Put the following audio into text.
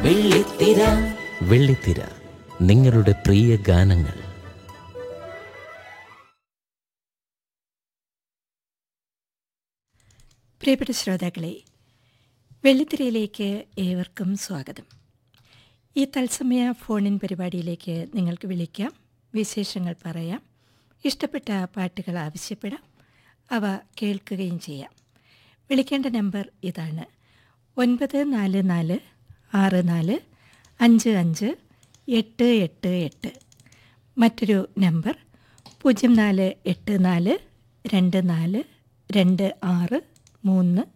വെള്ളിത്തിര വെള്ളിത്തിര നിങ്ങളുടെ പ്രിയ ഗാനങ്ങൾ പ്രിയപ്പെട്ട ശ്രോതാക്കളെ വെള്ളിത്തിരയിലേക്ക് ഏവർക്കും സ്വാഗതം ഈ തത്സമയ ഫോണിൻ പരിപാടിയിലേക്ക് നിങ്ങൾക്ക് വിളിക്കാം വിശേഷങ്ങൾ പറയാം ഇഷ്ടപ്പെട്ട പാട്ടുകൾ ആവശ്യപ്പെടാം അവ കേൾക്കുകയും ചെയ്യാം വിളിക്കേണ്ട നമ്പർ ഇതാണ് ഒൻപത് നാല് നാല് ആറ് നാല് അഞ്ച് അഞ്ച് എട്ട് എട്ട് എട്ട് മറ്റൊരു നമ്പർ പൂജ്യം നാല് എട്ട് നാല് രണ്ട് നാല് രണ്ട് ആറ് മൂന്ന്